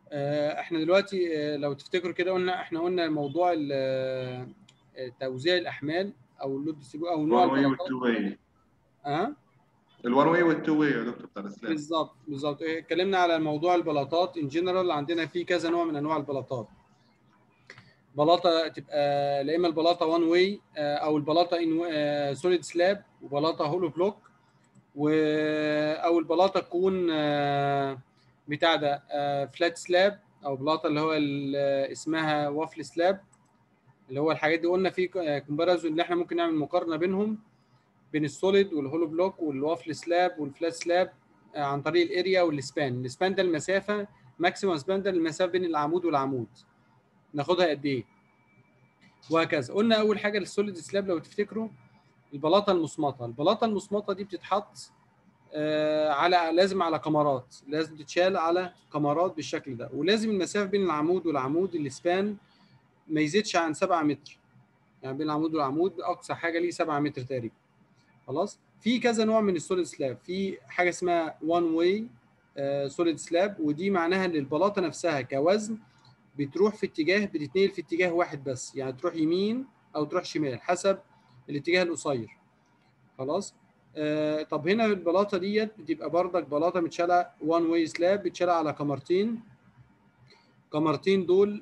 آه، احنا دلوقتي آه، لو تفتكروا كده قلنا احنا قلنا موضوع ال- آه، توزيع الاحمال او اللود ديستريبيو- او نوع الوان واي البلاطات والتو واي اه الوان واي والتو واي يا دكتور بتاع الاسلام بالظبط بالظبط إيه، اتكلمنا على موضوع البلاطات ان جنرال عندنا في كذا نوع من انواع البلاطات بلاطه تبقى لا اما البلاطه وان واي او البلاطه ان سوليد سلاب وبلاطه هولو بلوك و او البلاطه تكون آه، بتاع ده فلات سلاب او بلاطه اللي هو ال- اسمها وافل سلاب اللي هو الحاجات دي قلنا في كومباريزون اللي احنا ممكن نعمل مقارنه بينهم بين السوليد والهولو بلوك والوافل سلاب والفلات سلاب آه، عن طريق الاريا والسبان السبان ده المسافه ماكسيمم سبان ده المسافه بين العمود والعمود ناخدها قد ايه وهكذا قلنا اول حاجه السوليد سلاب لو تفتكروا البلاطه المصمطه البلاطه المصمطه دي بتتحط آه، على لازم على كمرات لازم تتشال على كمرات بالشكل ده ولازم المسافه بين العمود والعمود السبان ما يزيدش عن 7 متر يعني بين العمود والعمود اقصى حاجه ليه 7 متر تقريبا خلاص في كذا نوع من السوليد سلاب في حاجه اسمها وان واي سوليد سلاب ودي معناها ان البلاطه نفسها كوزن بتروح في اتجاه بتتنقل في اتجاه واحد بس يعني تروح يمين او تروح شمال حسب الاتجاه القصير خلاص آه طب هنا البلاطه ديت بتبقى بردك بلاطه متشاله وان واي سلاب بتشاله على كمرتين كمرتين دول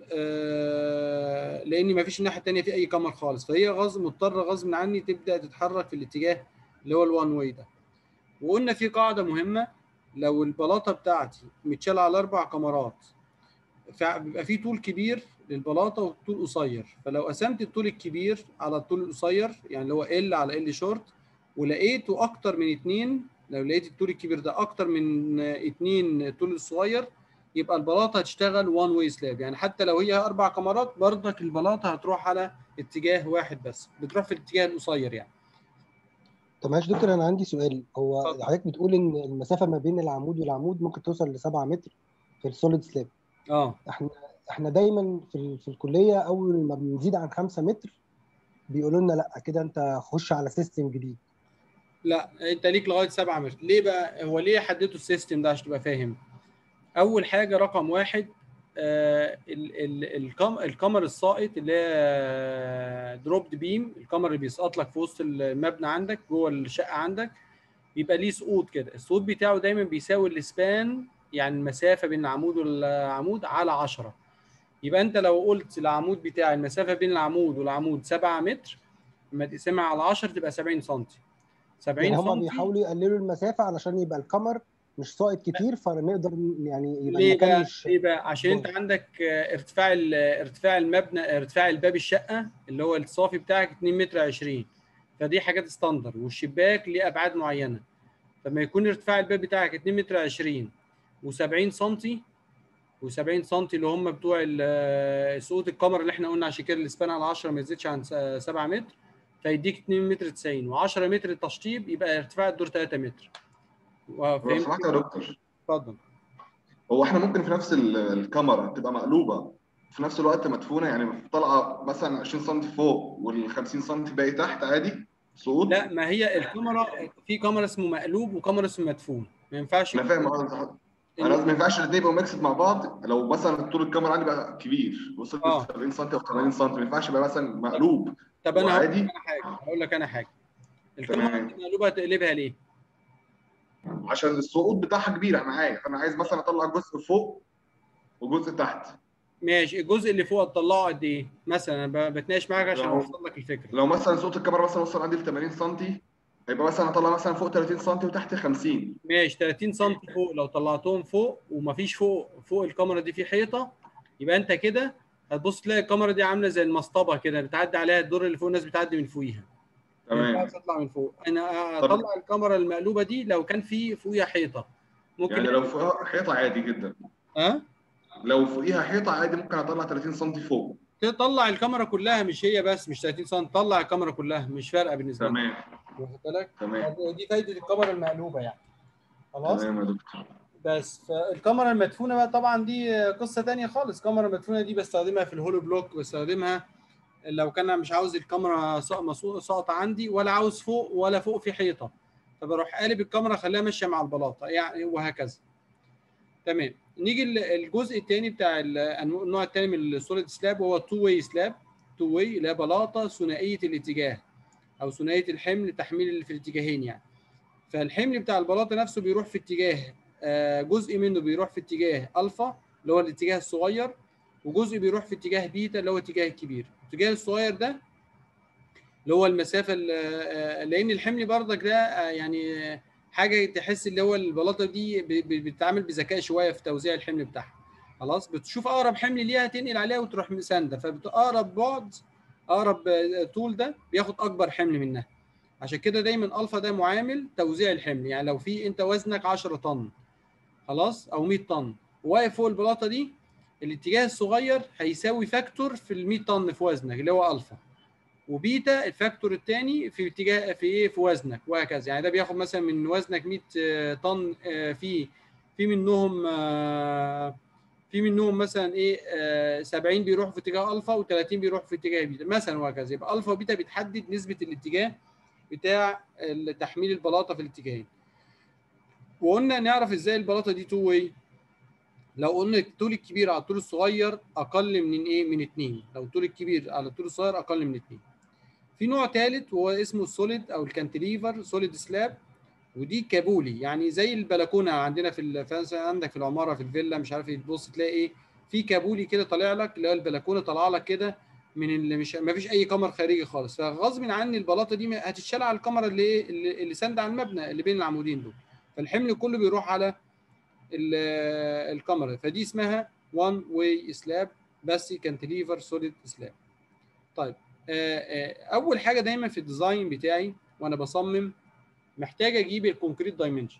آه لان ما فيش الناحيه الثانيه في اي كمر خالص فهي غصب مضطره غصب عني تبدا تتحرك في الاتجاه اللي هو الوان واي ده وقلنا في قاعده مهمه لو البلاطه بتاعتي متشاله على اربع كمرات فبيبقى في طول كبير للبلاطه وطول قصير فلو قسمت الطول الكبير على الطول القصير يعني اللي هو ال على ال شورت ولقيته اكتر من اتنين لو لقيت الطول الكبير ده اكتر من اتنين الطول الصغير يبقى البلاطه هتشتغل وان واي سلاب يعني حتى لو هي اربع كمرات برضك البلاطه هتروح على اتجاه واحد بس بتروح في الاتجاه القصير يعني طب معلش دكتور انا عندي سؤال هو اتفضل. حضرتك بتقول ان المسافه ما بين العمود والعمود ممكن توصل ل 7 متر في السوليد سلاب اه احنا احنا دايما في ال- في الكليه اول ما بنزيد عن 5 متر بيقولوا لنا لا كده انت خش على سيستم جديد لا انت ليك لغايه 7 متر ليه بقى هو ليه حددوا السيستم ده عشان تبقى فاهم اول حاجه رقم واحد آه ال ال الكم الكمر الساقط اللي هي دروبد بيم الكمر اللي بيسقط لك في وسط المبنى عندك جوه الشقه عندك بيبقى ليه سقوط كده السقوط بتاعه دايما بيساوي الاسبان يعني المسافه بين العمود والعمود على 10 يبقى انت لو قلت العمود بتاع المسافه بين العمود والعمود 7 متر لما تقسمها على 10 تبقى 70 سم 70 يعني هم سم بيحاولوا يقللوا المسافه علشان يبقى الكمر مش ساقط كتير فنقدر يعني يبقى ليه المكان بقى؟ مش ليه بقى؟ عشان انت عندك آه، ارتفاع ال- ارتفاع المبنى ارتفاع الباب الشقه اللي هو الصافي بتاعك 2 متر 20 فدي حاجات ستاندر والشباك ليه ابعاد معينه فما يكون ارتفاع الباب بتاعك 2 متر 20 و70 سم و70 سم اللي هم بتوع ال- سقوط الكاميرا اللي احنا قلنا عشان كده الاسبان على 10 ما يزيدش عن 7 متر فيديك 2 متر 90 و10 متر التشطيب يبقى ارتفاع الدور 3 متر لو فهمت سمحت يا دكتور اتفضل هو احنا ممكن في نفس ال- الكاميرا تبقى مقلوبه في نفس الوقت مدفونه يعني طالعه مثلا 20 سم فوق وال 50 سم باقي تحت عادي سقوط لا ما هي الكاميرا في كاميرا اسمه مقلوب وكاميرا اسمه مدفون ما ينفعش انا فاهم قصدك. انا لازم ما ينفعش الاثنين يبقوا ميكسد مع بعض لو مثلا طول الكاميرا عندي بقى كبير وصل آه. ل 70 سم او 80 سم ما ينفعش يبقى مثلا مقلوب طب انا هقول لك وعادي؟ انا حاجه هقول لك انا حاجه الكاميرا تمام. دي مقلوبه هتقلبها ليه؟ عشان السقوط بتاعها كبير انا عارف انا عايز مثلا اطلع جزء فوق وجزء تحت ماشي الجزء اللي فوق هتطلعه قد ايه؟ مثلا انا ب- بتناقش معاك عشان لو- اوصل لك الفكره لو مثلا صوت الكاميرا مثلا وصل عندي ل 80 سم هيبقى مثلا اطلع مثلا فوق 30 سم وتحت 50 ماشي 30 سم فوق لو طلعتهم فوق ومفيش فوق فوق الكاميرا دي في حيطه يبقى انت كده هتبص تلاقي الكاميرا دي عامله زي المصطبه كده بتعدي عليها الدور اللي فوق الناس بتعدي من فوقيها ما تمام ينفعش تطلع من فوق انا طب- اطلع الكاميرا المقلوبه دي لو كان في فوقيها حيطه ممكن يعني لو فوقها حيطه عادي جدا ها لو فوقيها حيطه عادي ممكن اطلع 30 سم فوق تطلع الكاميرا كلها مش هي بس مش 30 سم طلع الكاميرا كلها مش فارقه بالنسبه لك تمام واخد بالك تمام دي فايده الكاميرا المقلوبه يعني خلاص تمام يا دكتور بس فالكاميرا المدفونه بقى طبعا دي قصه تانية خالص الكاميرا المدفونه دي بستخدمها في الهولو بلوك بستخدمها لو كان مش عاوز الكاميرا ساق- مسو- ساقطه عندي ولا عاوز فوق ولا فوق في حيطه فبروح قالب الكاميرا اخليها ماشيه مع البلاطه يعني وهكذا تمام نيجي ال- الجزء الثاني بتاع ال- النوع الثاني من السوليد سلاب وهو التو واي سلاب تو واي اللي هي بلاطه ثنائيه الاتجاه او ثنائيه الحمل تحميل في الاتجاهين يعني فالحمل بتاع البلاطه نفسه بيروح في اتجاه آه، جزء منه بيروح في اتجاه الفا اللي هو الاتجاه الصغير وجزء بيروح في اتجاه بيتا اللي هو الاتجاه الكبير الاتجاه الصغير ده اللي هو المسافه ال- آه، لان الحمل برضك ده آه، يعني آه، حاجه تحس اللي هو البلاطه دي ب- ب- بتتعامل بذكاء شويه في توزيع الحمل بتاعها خلاص بتشوف اقرب حمل ليها تنقل عليها وتروح مسانده فاقرب بعد اقرب آه، طول ده بياخد اكبر حمل منها عشان كده دايما الفا ده معامل توزيع الحمل يعني لو في انت وزنك 10 طن خلاص او 100 طن واقف فوق البلاطه دي الاتجاه الصغير هيساوي فاكتور في ال 100 طن في وزنك اللي هو الفا وبيتا الفاكتور الثاني في اتجاه في ايه في وزنك وهكذا يعني ده بياخد مثلا من وزنك 100 طن آه، في في منهم آه، في منهم مثلا ايه آه، 70 بيروحوا في اتجاه الفا و30 بيروحوا في اتجاه بيتا مثلا وهكذا يبقى الفا وبيتا بتحدد نسبه الاتجاه بتاع تحميل البلاطه في الاتجاهين وقلنا نعرف ازاي البلاطه دي تو واي لو قلنا الطول الكبير على الطول الصغير اقل من ايه من اتنين لو الطول الكبير على الطول الصغير اقل من اتنين في نوع ثالث وهو اسمه السوليد او الكانتليفر سوليد سلاب ودي كابولي يعني زي البلكونه عندنا في ال- في- عندك في العماره في الفيلا مش عارف إيه، تبص تلاقي ايه في كابولي كده طالع لك اللي هو البلكونه طالعه لك كده من اللي مش ما فيش اي قمر خارجي خالص فغصب عني البلاطه دي هتتشال على الكاميرا اللي ايه اللي, اللي ساند على المبنى اللي بين العمودين دول فالحمل كله بيروح على ال- الكاميرا فدي اسمها وان واي سلاب بس كانتليفر سوليد سلاب طيب آه، آه، اول حاجه دايما في الديزاين بتاعي وانا بصمم محتاج اجيب الكونكريت دايمنشن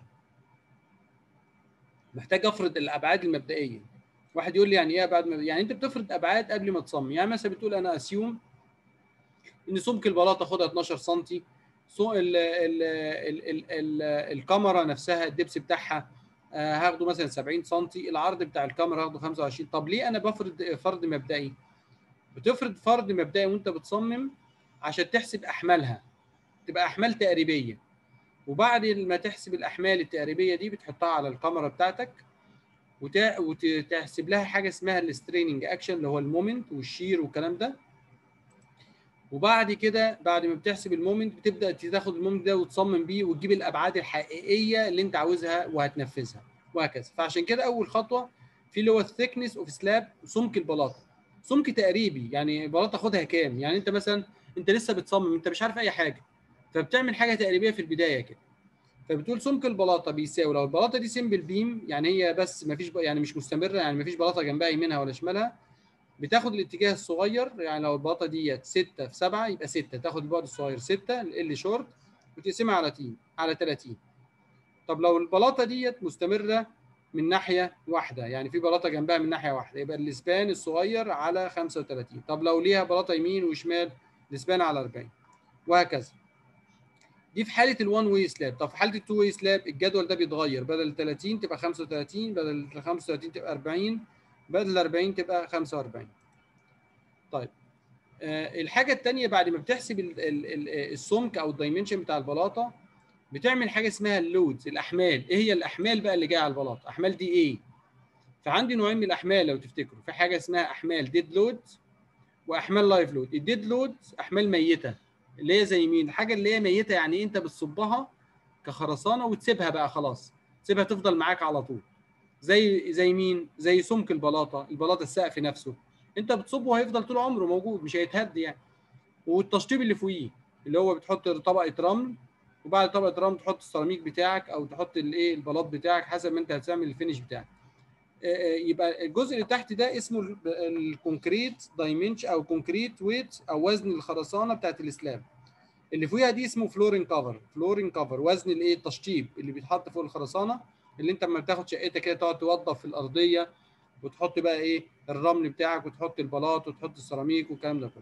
محتاج افرض الابعاد المبدئيه واحد يقول لي يعني ايه ابعاد مبدئية؟ يعني انت بتفرض ابعاد قبل ما تصمم يعني مثلا بتقول انا اسيوم ان سمك البلاطه خدها 12 سم سو ال ال ال ال ال الكاميرا نفسها الدبس بتاعها آه، هاخده مثلا 70 سم العرض بتاع الكاميرا هاخده 25 طب ليه انا بفرض فرض مبدئي بتفرض فرض مبدئي وانت بتصمم عشان تحسب احمالها تبقى احمال تقريبيه وبعد ما تحسب الاحمال التقريبيه دي بتحطها على الكاميرا بتاعتك وت- وتحسب لها حاجه اسمها الستريننج اكشن اللي هو المومنت والشير والكلام ده وبعد كده بعد ما بتحسب المومنت بتبدا تاخد المومنت ده وتصمم بيه وتجيب الابعاد الحقيقيه اللي انت عاوزها وهتنفذها وهكذا فعشان كده اول خطوه في اللي هو الثيكنس اوف سلاب سمك البلاطه سمك تقريبي يعني البلاطه خدها كام يعني انت مثلا انت لسه بتصمم انت مش عارف اي حاجه فبتعمل حاجه تقريبيه في البدايه كده فبتقول سمك البلاطه بيساوي لو البلاطه دي سمبل بيم يعني هي بس ما فيش يعني مش مستمره يعني ما فيش بلاطه جنبها يمينها ولا شمالها بتاخد الاتجاه الصغير يعني لو البلاطه ديت 6 في 7 يبقى 6 تاخد البعد الصغير 6 ال شورت وتقسمها على 30 على 30 طب لو البلاطه ديت مستمره من ناحيه واحده يعني في بلاطه جنبها من ناحيه واحده يبقى الاسبان الصغير على 35 طب لو ليها بلاطه يمين وشمال الاسبان على 40 وهكذا دي في حاله الوان واي سلاب طب في حاله التو واي سلاب الجدول ده بيتغير بدل 30 تبقى 35 بدل 35 تبقى 40 بدل 40 تبقى 45 طيب آه الحاجه الثانيه بعد ما بتحسب ال ال ال السمك او الدايمنشن بتاع البلاطه بتعمل حاجه اسمها اللودز الاحمال ايه هي الاحمال بقى اللي جايه على البلاطه احمال دي ايه فعندي نوعين من الاحمال لو تفتكروا في حاجه اسمها احمال ديد لود واحمال لايف لود الديد لود احمال ميته اللي هي زي مين الحاجه اللي هي ميته يعني انت بتصبها كخرسانه وتسيبها بقى خلاص تسيبها تفضل معاك على طول زي زي مين زي سمك البلاطه البلاطه السقف نفسه انت بتصبه هيفضل طول عمره موجود مش هيتهد يعني والتشطيب اللي فوقيه اللي هو بتحط طبقه رمل وبعد طبقه رمل تحط السيراميك بتاعك او تحط الايه البلاط بتاعك حسب ما انت هتعمل الفينش بتاعك يبقى الجزء اللي تحت ده اسمه الكونكريت دايمنشن او كونكريت ويت او وزن الخرسانه بتاعت السلاب اللي فوقيها دي اسمه فلورين كفر فلورين كفر وزن الايه التشطيب اللي بيتحط فوق الخرسانه اللي انت لما بتاخد شقتك كده تقعد توضف في الارضيه وتحط بقى ايه الرمل بتاعك وتحط البلاط وتحط السيراميك والكلام ده كله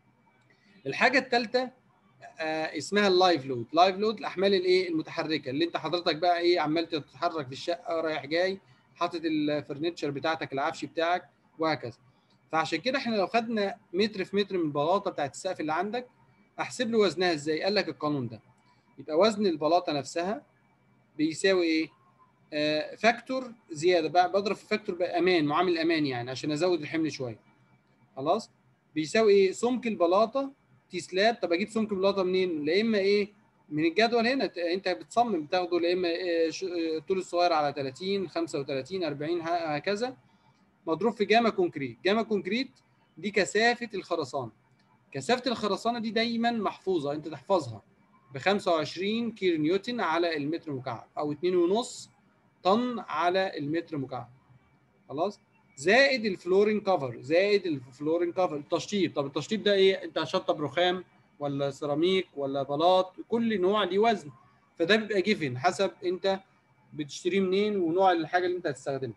الحاجه الثالثه آه اسمها اللايف لود لايف لود الاحمال الايه المتحركه اللي انت حضرتك بقى ايه عمال تتحرك في الشقه رايح جاي حاطط الفرنتشر بتاعتك العفش بتاعك وهكذا فعشان كده احنا لو خدنا متر في متر من البلاطه بتاعت السقف اللي عندك احسب له وزنها ازاي قال لك القانون ده يبقى وزن البلاطه نفسها بيساوي ايه آه، فاكتور زياده بقى بضرب في فاكتور بقى امان معامل امان يعني عشان ازود الحمل شويه خلاص بيساوي ايه سمك البلاطه تي سلاب طب اجيب سمك البلاطه منين لا اما ايه من الجدول هنا ت- انت بتصمم بتاخده لا اما إيه ش- آه، الطول الصغير على 30 35 40 ه- هكذا مضروب في جاما كونكريت جاما كونكريت دي كثافه الخرسانه كثافه الخرسانه دي دايما محفوظه انت تحفظها ب 25 كيلو نيوتن على المتر مكعب او 2.5 طن على المتر مكعب خلاص زائد الفلورين كفر زائد الفلورين كفر التشطيب طب التشطيب ده ايه انت هتشطب رخام ولا سيراميك ولا بلاط كل نوع ليه وزن فده بيبقى جيفن حسب انت بتشتريه منين ونوع الحاجه اللي انت هتستخدمها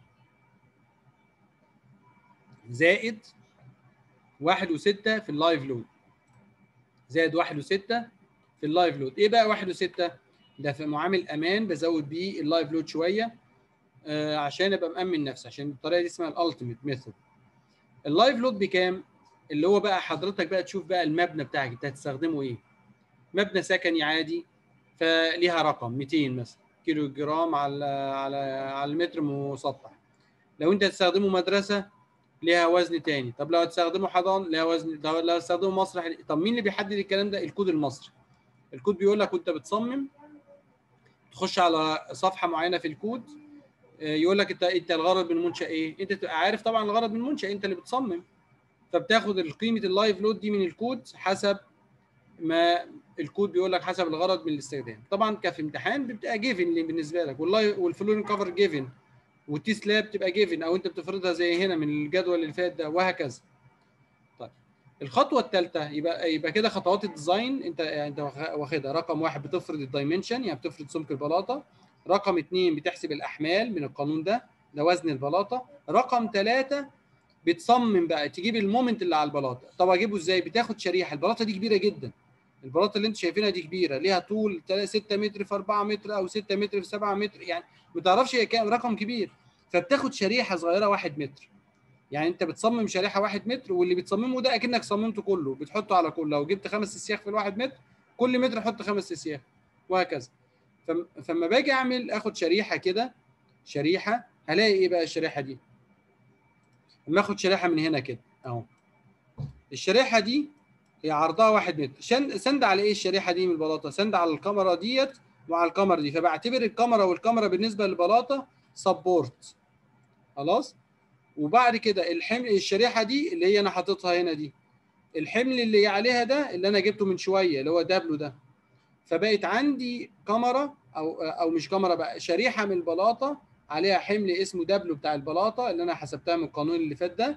زائد واحد وستة في اللايف لود زائد واحد وستة في اللايف لود ايه بقى واحد وستة ده في معامل امان بزود بيه اللايف لود شويه آه عشان ابقى مامن نفسي عشان الطريقه دي اسمها الالتيميت ميثود اللايف لود بكام اللي هو بقى حضرتك بقى تشوف بقى المبنى بتاعك انت هتستخدمه ايه مبنى سكني عادي فليها رقم 200 مثلا كيلو جرام على على على المتر مسطح لو انت هتستخدمه مدرسه ليها وزن تاني طب لو هتستخدمه حضان ليها وزن طب لو هتستخدمه مسرح طب مين اللي بيحدد الكلام ده الكود المصري الكود بيقول لك وانت بتصمم تخش على صفحه معينه في الكود آه، يقول لك انت انت الغرض من المنشا ايه انت تبقى عارف طبعا الغرض من المنشا انت اللي بتصمم فبتاخد قيمه اللايف لود دي من الكود حسب ما الكود بيقول لك حسب الغرض من الاستخدام طبعا كفي امتحان بتبقى جيفن بالنسبه لك والله والفلورين كفر جيفن والتي سلاب تبقى جيفن او انت بتفرضها زي هنا من الجدول اللي فات ده وهكذا طيب الخطوه الثالثه يبقى يبقى كده خطوات الديزاين انت يعني انت واخ- واخدها رقم واحد بتفرض الدايمنشن يعني بتفرض سمك البلاطه رقم اثنين بتحسب الاحمال من القانون ده ده وزن البلاطه رقم ثلاثه بتصمم بقى تجيب المومنت اللي على البلاطه طب اجيبه ازاي بتاخد شريحه البلاطه دي كبيره جدا البلاطه اللي انت شايفينها دي كبيره ليها طول 6 متر في 4 متر او 6 متر في 7 متر يعني ما تعرفش هي كام رقم كبير فبتاخد شريحه صغيره 1 متر يعني انت بتصمم شريحه 1 متر واللي بتصممه ده اكنك صممته كله بتحطه على كله لو جبت خمس اسياخ في الواحد متر كل متر حط خمس اسياخ وهكذا فم- فلما باجي اعمل اخد شريحه كده شريحه هلاقي ايه بقى الشريحه دي لما اخد شريحه من هنا كده اهو الشريحه دي هي عرضها واحد متر شن- سند على ايه الشريحه دي من البلاطه سند على الكاميرا ديت وعلى الكاميرا دي فبعتبر الكاميرا والكاميرا بالنسبه للبلاطه سبورت خلاص وبعد كده الحمل الشريحه دي اللي هي انا حاططها هنا دي الحمل اللي عليها ده اللي انا جبته من شويه اللي هو دبلو ده فبقت عندي كاميرا او او مش كاميرا بقى شريحه من البلاطه عليها حمل اسمه دبلو بتاع البلاطه اللي انا حسبتها من القانون اللي فات ده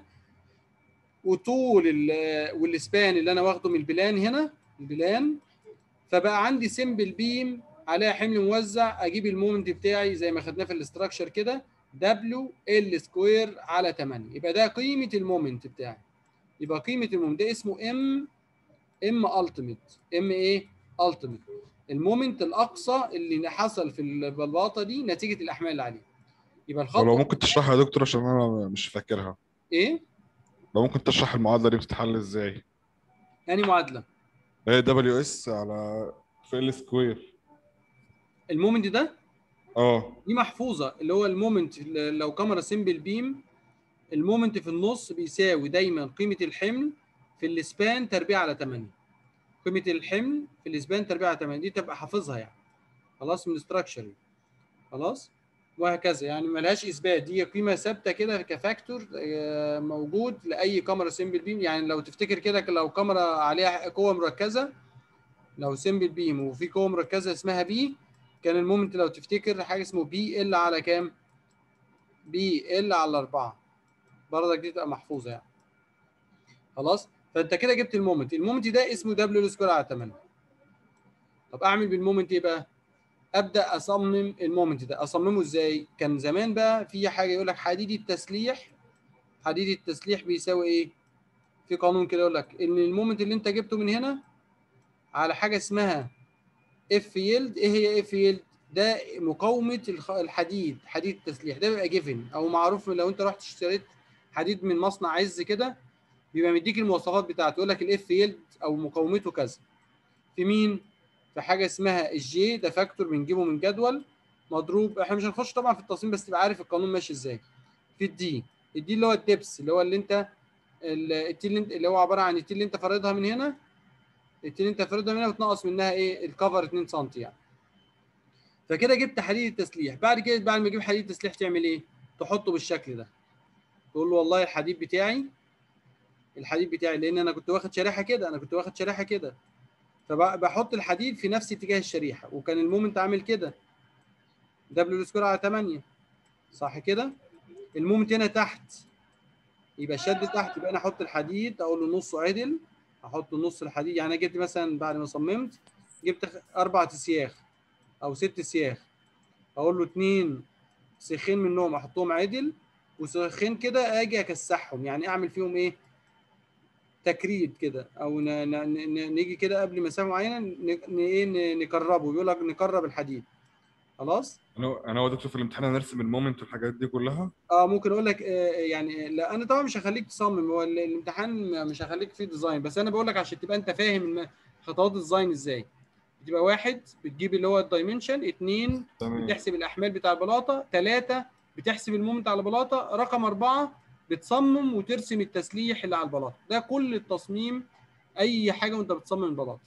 وطول ال- والسبان اللي انا واخده من البلان هنا البلان فبقى عندي سمبل بيم عليها حمل موزع اجيب المومنت بتاعي زي ما خدناه في الاستراكشر كده دبليو ال سكوير على 8 يبقى ده قيمه المومنت بتاعي يبقى قيمه المومنت ده اسمه ام ام التيميت ام ايه التيميت المومنت الاقصى اللي حصل في البلاطه دي نتيجه الاحمال اللي عليه يبقى ولو الخطوه ممكن تشرحها يا دكتور عشان انا مش فاكرها ايه لو ممكن تشرح المعادله دي بتتحل ازاي يعني معادله هي دبليو اس على في ال سكوير المومنت ده اه دي محفوظه اللي هو المومنت لو كاميرا سمبل بيم المومنت في النص بيساوي دايما قيمه الحمل في الاسبان تربيع على 8 قيمه الحمل في الاسبان تربيع على 8 دي تبقى حافظها يعني خلاص من الاستراكشر خلاص وهكذا يعني ملهاش اثبات دي قيمه ثابته كده كفاكتور آه، موجود لاي كاميرا سمبل بيم يعني لو تفتكر كده لو كاميرا عليها قوه مركزه لو سمبل بيم وفي قوه مركزه اسمها بي كان المومنت لو تفتكر حاجه اسمه بي ال على كام؟ بي ال على 4 برضك دي تبقى محفوظه يعني خلاص فانت كده جبت المومنت المومنت ده اسمه دبليو سكوير على 8 طب اعمل بالمومنت ايه بقى؟ ابدا اصمم المومنت ده اصممه ازاي؟ كان زمان بقى في حاجه يقول لك حديد التسليح حديد التسليح بيساوي ايه؟ في قانون كده يقول لك ان المومنت اللي انت جبته من هنا على حاجه اسمها اف يلد ايه هي اف يلد ده مقاومه الخ- الحديد حديد التسليح ده بيبقى جيفن او معروف لو انت رحت اشتريت حديد من مصنع عز كده بيبقى مديك المواصفات بتاعته يقول لك الاف يلد او مقاومته كذا في مين في حاجه اسمها الجي ده فاكتور بنجيبه من جدول مضروب احنا مش هنخش طبعا في التصميم بس تبقى عارف القانون ماشي ازاي في الدي الدي اللي هو الدبس اللي هو اللي انت ال- التي اللي, انت اللي هو عباره عن التي اللي انت فارضها من هنا التي اللي انت فارضها من هنا وتنقص منها ايه الكفر 2 سم يعني فكده جبت حديد التسليح بعد كده بعد ما تجيب حديد التسليح تعمل ايه تحطه بالشكل ده تقول له والله الحديد بتاعي الحديد بتاعي لان انا كنت واخد شريحه كده انا كنت واخد شريحه كده فبحط الحديد في نفس اتجاه الشريحه وكان المومنت عامل كده دبليو سكوير على 8 صح كده المومنت هنا تحت يبقى شد تحت يبقى انا احط الحديد اقول له نصه عدل احط نص الحديد يعني انا جبت مثلا بعد ما صممت جبت خ- اربع سياخ او ست سياخ اقول له اتنين سيخين منهم احطهم عدل وسيخين كده اجي اكسحهم يعني اعمل فيهم ايه تكريد كده او ن... ن... ن... نيجي كده قبل مسافه معينه ن... ن... إيه ن... نكربه بيقول لك نكرب الحديد خلاص انا انا هو دكتور في الامتحان هنرسم المومنت والحاجات دي كلها اه ممكن اقول لك آه يعني لا انا طبعا مش هخليك تصمم هو ال- الامتحان مش هخليك فيه ديزاين بس انا بقول لك عشان تبقى انت فاهم الم- خطوات الديزاين ازاي بتبقى واحد بتجيب اللي هو الدايمنشن اثنين تمام بتحسب الاحمال بتاع البلاطه ثلاثه بتحسب المومنت على البلاطه رقم اربعه بتصمم وترسم التسليح اللي على البلاطه ده كل التصميم اي حاجه وانت بتصمم البلاطه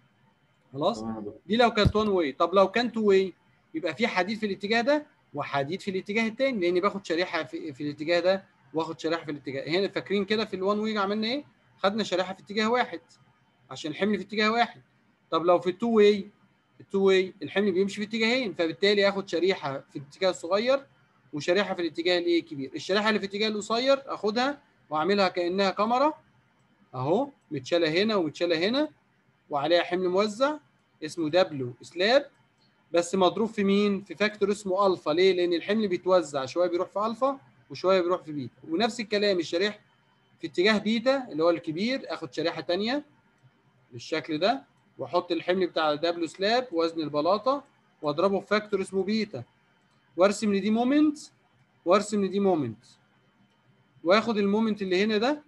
خلاص تمام يا دكتور. دي لو كانت وان واي طب لو كان تو واي يبقى في حديد في الاتجاه ده وحديد في الاتجاه الثاني لاني باخد شريحه في, في الاتجاه ده واخد شريحه في الاتجاه هنا فاكرين كده في الوان واي عملنا ايه خدنا شريحه في اتجاه واحد عشان الحمل في اتجاه واحد طب لو في التو واي التو واي الحمل بيمشي في اتجاهين فبالتالي اخد شريحه في الاتجاه الصغير وشريحه في الاتجاه الايه الكبير الشريحه اللي في الاتجاه القصير اخدها واعملها كانها كاميرا اهو متشاله هنا ومتشاله هنا وعليها حمل موزع اسمه دبليو سلاب بس مضروب في مين؟ في فاكتور اسمه الفا ليه؟ لان الحمل بيتوزع شويه بيروح في الفا وشويه بيروح في بيتا ونفس الكلام الشريحه في اتجاه بيتا اللي هو الكبير اخد شريحه ثانيه بالشكل ده واحط الحمل بتاع دبليو سلاب وزن البلاطه واضربه في فاكتور اسمه بيتا وارسم لدي مومنت وارسم لدي مومنت واخد المومنت اللي هنا ده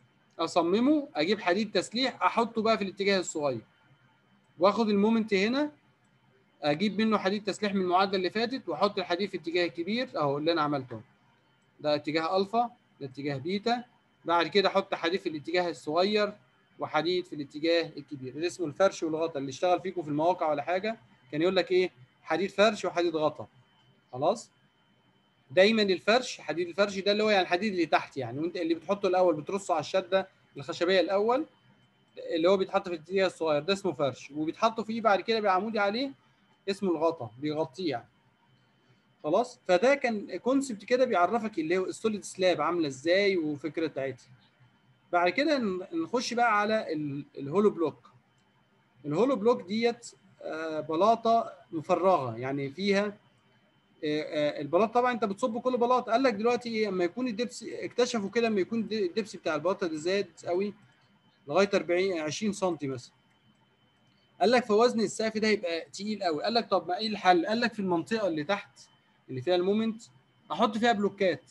اصممه اجيب حديد تسليح احطه بقى في الاتجاه الصغير واخد المومنت هنا اجيب منه حديد تسليح من المعادله اللي فاتت واحط الحديد في اتجاه الكبير اهو اللي انا عملته ده اتجاه الفا ده اتجاه بيتا بعد كده احط حديد في الاتجاه الصغير وحديد في الاتجاه الكبير اللي اسمه الفرش والغطا اللي اشتغل فيكم في المواقع ولا حاجه كان يقول لك ايه حديد فرش وحديد غطا خلاص دايما الفرش حديد الفرش ده اللي هو يعني الحديد اللي تحت يعني وانت اللي بتحطه الاول بترصه على الشده الخشبيه الاول اللي هو بيتحط في الاتجاه الصغير ده اسمه فرش وبيتحط فيه بعد كده بعمودي عليه اسمه الغطا بيغطيه يعني خلاص فده كان كونسبت كده بيعرفك اللي هو السوليد سلاب عامله ازاي وفكره بتاعتها بعد كده ن- نخش بقى على ال- الهولو بلوك الهولو بلوك ديت آه، بلاطه مفرغه يعني فيها آه، آه، البلاط طبعا انت بتصب كل بلاط قال لك دلوقتي ايه اما يكون الدبس اكتشفوا كده اما يكون الد- الدبس بتاع البلاطه ده زاد قوي لغايه 40 20 سم مثلا قال لك فوزن السقف ده يبقى تقيل قوي قال لك طب ما ايه الحل قال لك في المنطقه اللي تحت اللي فيها المومنت احط فيها بلوكات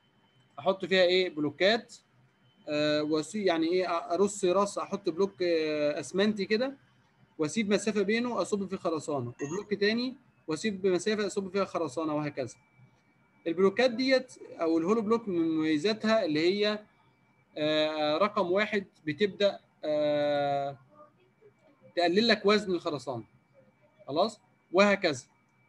احط فيها ايه بلوكات آه واسيب يعني ايه ارص راس احط بلوك آه اسمنتي كده واسيب مسافه بينه اصب فيه خرسانه وبلوك تاني واسيب مسافه اصب فيها خرسانه وهكذا البلوكات ديت او الهولو بلوك من مميزاتها اللي هي آه رقم واحد بتبدا آه تقلل لك وزن الخرسانه خلاص وهكذا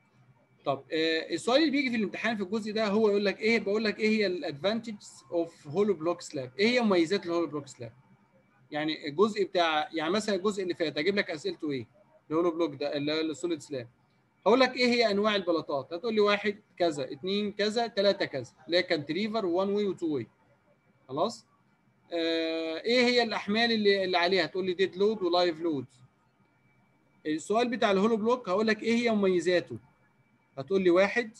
طب آه السؤال اللي بيجي في الامتحان في الجزء ده هو يقول لك ايه بقول لك ايه هي الادفانتجز اوف هولو بلوك سلاب ايه هي مميزات الهولو بلوك سلاب يعني الجزء بتاع يعني مثلا الجزء اللي فات اجيب لك اسئلته ايه الهولو بلوك ده اللي هو السوليد سلاب هقول لك ايه هي انواع البلاطات هتقول لي واحد كذا اثنين كذا ثلاثه كذا اللي هي كانتريفر وان واي وتو واي خلاص آه ايه هي الاحمال اللي, اللي عليها تقول لي ديد لود ولايف لود السؤال بتاع الهولو بلوك هقول لك ايه هي مميزاته هتقول لي واحد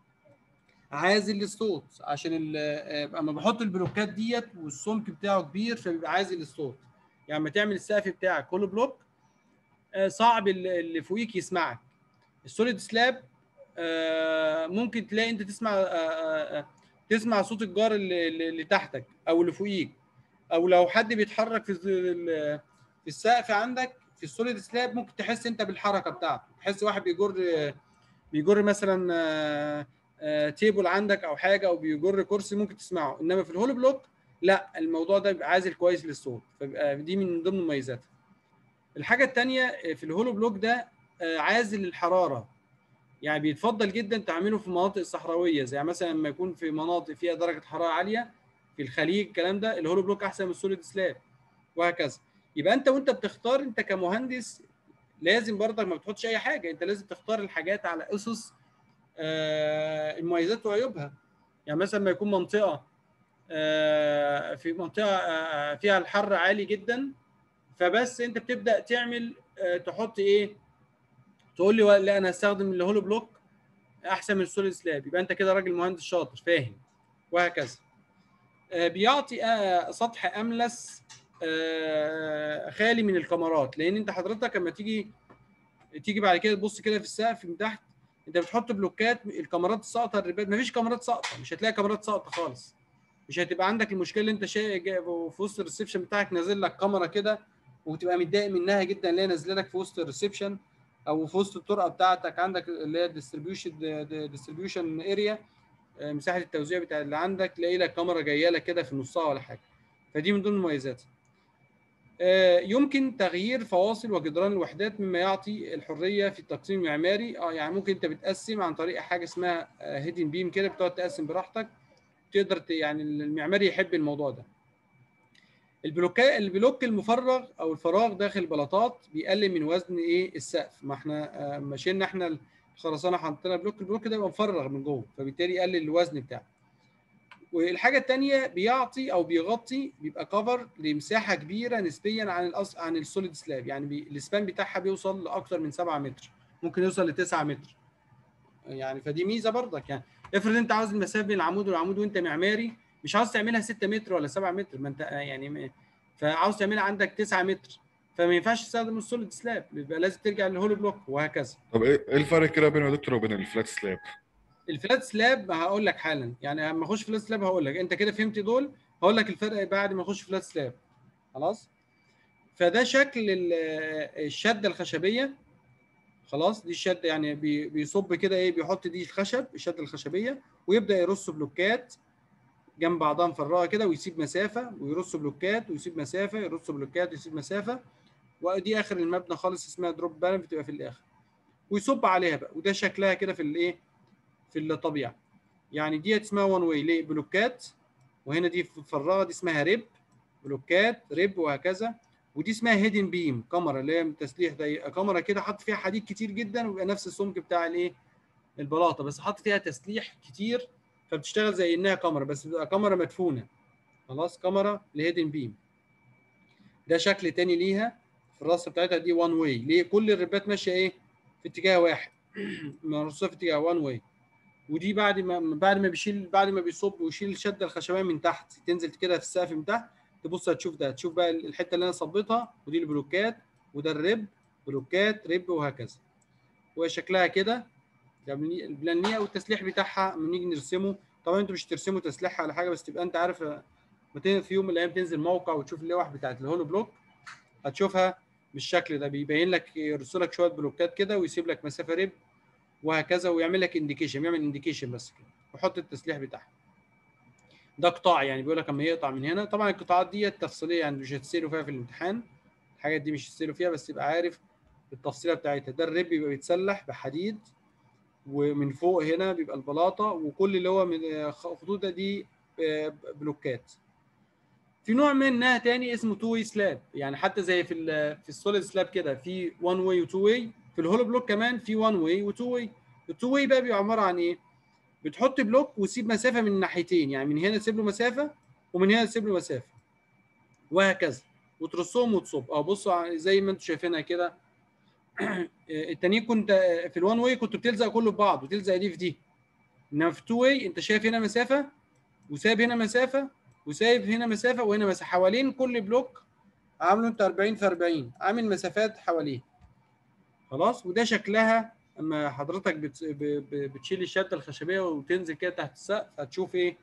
عازل للصوت عشان ال- آه، اما بحط البلوكات ديت والسمك بتاعه كبير فبيبقى عازل للصوت يعني لما تعمل السقف بتاعك هولو بلوك آه، صعب ال- اللي فوقيك يسمعك السوليد سلاب آه، ممكن تلاقي انت تسمع آه، آه، آه، تسمع صوت الجار اللي, اللي اللي تحتك او اللي فوقيك او لو حد بيتحرك في الز- ال- في السقف عندك في السوليد سلاب ممكن تحس انت بالحركه بتاعته تحس واحد بيجر بيجر مثلا آه، آه، تيبل عندك او حاجه او بيجر كرسي ممكن تسمعه انما في الهولو بلوك لا الموضوع ده بيبقى عازل كويس للصوت فبيبقى دي من ضمن مميزاتها الحاجه الثانيه في الهولو بلوك ده آه، عازل للحراره يعني بيتفضل جدا تعمله في المناطق الصحراويه زي مثلا لما يكون في مناطق فيها درجه حراره عاليه في الخليج الكلام ده الهولو بلوك احسن من السوليد سلاب وهكذا يبقى انت وانت بتختار انت كمهندس لازم برضك ما بتحطش اي حاجه انت لازم تختار الحاجات على اسس آه، المميزات وعيوبها يعني مثلا ما يكون منطقه آه، في منطقه آه، فيها الحر عالي جدا فبس انت بتبدا تعمل آه، تحط ايه تقول لي لا انا هستخدم الهولو بلوك احسن من السوليد سلاب يبقى انت كده راجل مهندس شاطر فاهم وهكذا آه، بيعطي آه، سطح املس آه، خالي من الكاميرات لان انت حضرتك لما تيجي تيجي بعد كده تبص كده في السقف من تحت انت بتحط بلوكات الكاميرات الساقطه الريبات مفيش كاميرات ساقطه مش هتلاقي كاميرات ساقطه خالص مش هتبقى عندك المشكله اللي انت شايف في وسط الريسبشن بتاعك نازل لك كاميرا كده وتبقى متضايق منها جدا اللي هي نازله لك في وسط الريسبشن او في وسط الطرقه بتاعتك عندك اللي هي الديستريبيوشن ديستريبيوشن اريا مساحه التوزيع بتاع اللي عندك تلاقي لك كاميرا جايه لك كده في نصها ولا حاجه فدي من ضمن مميزاتها آه، يمكن تغيير فواصل وجدران الوحدات مما يعطي الحريه في التقسيم المعماري اه يعني ممكن انت بتقسم عن طريق حاجه اسمها هيدن بيم كده بتقعد تقسم براحتك تقدر ت- يعني المعماري يحب الموضوع ده البلوكات البلوك المفرغ او الفراغ داخل البلاطات بيقلل من وزن ايه السقف ما احنا آه، ما شلنا احنا الخرسانه حطينا بلوك البلوك ده يبقى مفرغ من جوه فبالتالي يقلل الوزن بتاعه والحاجه الثانيه بيعطي او بيغطي بيبقى كفر لمساحه كبيره نسبيا عن الأص... عن السوليد سلاب يعني بي... السبان بتاعها بيوصل لاكثر من 7 متر ممكن يوصل ل 9 متر يعني فدي ميزه برضك يعني افرض انت عاوز المسافه بين العمود والعمود وانت معماري مش عاوز تعملها 6 متر ولا 7 متر ما انت يعني م- فعاوز تعملها عندك 9 متر فما ينفعش تستخدم السوليد سلاب يبقى لازم ترجع للهولو بلوك وهكذا طب ايه إيه الفرق كده بين يا دكتور وبين الفلات سلاب؟ الفلات سلاب هقول لك حالا يعني لما اخش فلات سلاب هقول لك انت كده فهمت دول هقول لك الفرق بعد ما اخش فلات سلاب خلاص فده شكل ال- الشده الخشبيه خلاص دي الشده يعني بي- بيصب كده ايه بيحط دي الخشب الشده الخشبيه ويبدا يرص بلوكات جنب بعضها مفرغه كده ويسيب مسافه ويرص بلوكات ويسيب مسافه يرص بلوكات ويسيب مسافه ودي اخر المبنى خالص اسمها دروب بالان بتبقى في الاخر ويصب عليها بقى وده شكلها كده في الايه في الطبيعه يعني دي اسمها وان واي ليه بلوكات وهنا دي مفرغه دي اسمها ريب بلوكات ريب وهكذا ودي اسمها هيدن بيم كاميرا اللي هي من التسليح ده يبقى كاميرا كده حط فيها حديد كتير جدا ويبقى نفس السمك بتاع الايه البلاطه بس حط فيها تسليح كتير فبتشتغل زي انها كاميرا بس بتبقى كاميرا مدفونه خلاص كاميرا الهيدن بيم ده شكل تاني ليها في الراسه بتاعتها دي وان واي ليه كل الربات ماشيه ايه في اتجاه واحد مرصوصه في اتجاه وان واي ودي بعد ما بعد ما بيشيل بعد ما بيصب ويشيل الشده الخشبيه من تحت تنزل كده في السقف من تحت تبص هتشوف ده هتشوف بقى الحته اللي انا صبيتها ودي البلوكات وده الرب بلوكات رب وهكذا وشكلها كده ده من- البلان ليها والتسليح بتاعها لما نيجي نرسمه طبعا انتوا مش ترسموا تسليحها على حاجه بس تبقى انت عارف ما ت- في يوم من الايام تنزل موقع وتشوف اللوح بتاعت الهولو بلوك هتشوفها بالشكل ده بيبين لك يرسل لك شويه بلوكات كده ويسيب لك مسافه رب وهكذا ويعمل لك انديكيشن بيعمل انديكيشن بس كده ويحط التسليح بتاعها ده قطاع يعني بيقول لك اما يقطع من هنا طبعا القطاعات دي تفصيليه يعني مش هتسالوا فيها في الامتحان الحاجات دي مش هتسالوا فيها بس تبقى عارف التفصيله بتاعتها ده الرب بيبقى بيتسلح بحديد ومن فوق هنا بيبقى البلاطه وكل اللي هو من خطوط ده دي آه، بلوكات في نوع منها تاني اسمه تو واي سلاب يعني حتى زي في ال في السوليد سلاب كده في 1 واي و 2 واي في الهولو بلوك كمان في 1 واي و 2 واي ال 2 واي بقى بيبقى عباره عن ايه؟ بتحط بلوك وتسيب مسافه من الناحيتين يعني من هنا تسيب له مسافه ومن هنا تسيب له مسافه وهكذا وترصهم وتصب اه بصوا ع- زي ما انتم شايفينها كده التانيين كنت في الوان واي كنت بتلزق كله ببعض وتلزق دي في دي انما في 2 واي انت شايف هنا مسافه وسايب هنا مسافه وسايب هنا مسافه وهنا مسافه حوالين كل بلوك عامله انت 40 في 40 عامل مسافات حواليه خلاص وده شكلها اما حضرتك بت... ب... ب... بتشيل الشده الخشبيه وتنزل كده تحت السقف هتشوف ايه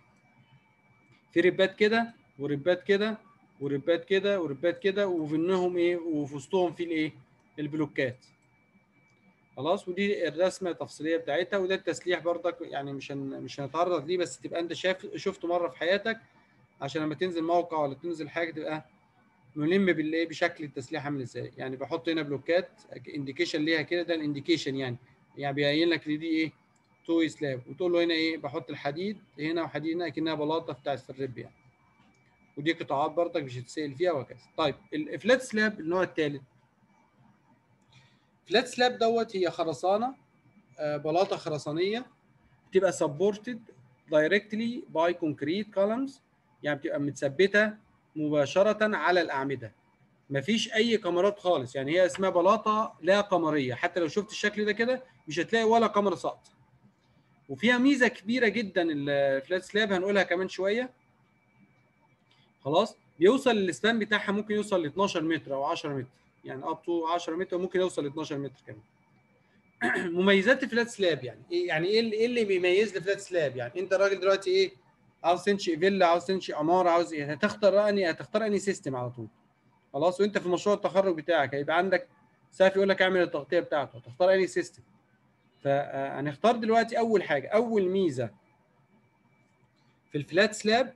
في ربات كده وربات كده وربات كده وربات كده وفي منهم ايه وفي وسطهم في الايه البلوكات خلاص ودي الرسمه التفصيليه بتاعتها وده التسليح برضك يعني مش هن مش هنتعرض ليه بس تبقى انت شايف شفته مره في حياتك عشان لما تنزل موقع ولا تنزل حاجه تبقى ملم بالايه بشكل التسليح عامل ازاي يعني بحط هنا بلوكات انديكيشن ليها كده ده الانديكيشن يعني يعني بيبين لك دي ايه توي سلاب وتقول له هنا ايه بحط الحديد هنا وحديد هنا اكنها بلاطه بتاعت في الرب يعني ودي قطاعات برضك مش هتسال فيها وهكذا طيب الفلات سلاب النوع الثالث فلات سلاب دوت هي خرسانه آه، بلاطه خرسانيه بتبقى سبورتد دايركتلي باي كونكريت كولمز يعني بتبقى متثبته مباشره على الاعمده مفيش اي كاميرات خالص يعني هي اسمها بلاطه لا قمريه حتى لو شفت الشكل ده كده مش هتلاقي ولا كاميرا ساقطه وفيها ميزه كبيره جدا الفلات سلاب هنقولها كمان شويه خلاص بيوصل السبان بتاعها ممكن يوصل ل 12 متر او 10 متر يعني اب تو 10 متر وممكن يوصل ل 12 متر كمان مميزات الفلات سلاب يعني ايه يعني ايه اللي, إيه اللي بيميز الفلات سلاب يعني انت راجل دلوقتي ايه عاوز تنشئ فيلا عاوز تنشئ عماره عاوز ايه هتختار اني هتختار اني سيستم على طول خلاص وانت في مشروع التخرج بتاعك هيبقى عندك سقف يقول لك اعمل التغطيه بتاعته هتختار اني سيستم فهنختار دلوقتي اول حاجه اول ميزه في الفلات سلاب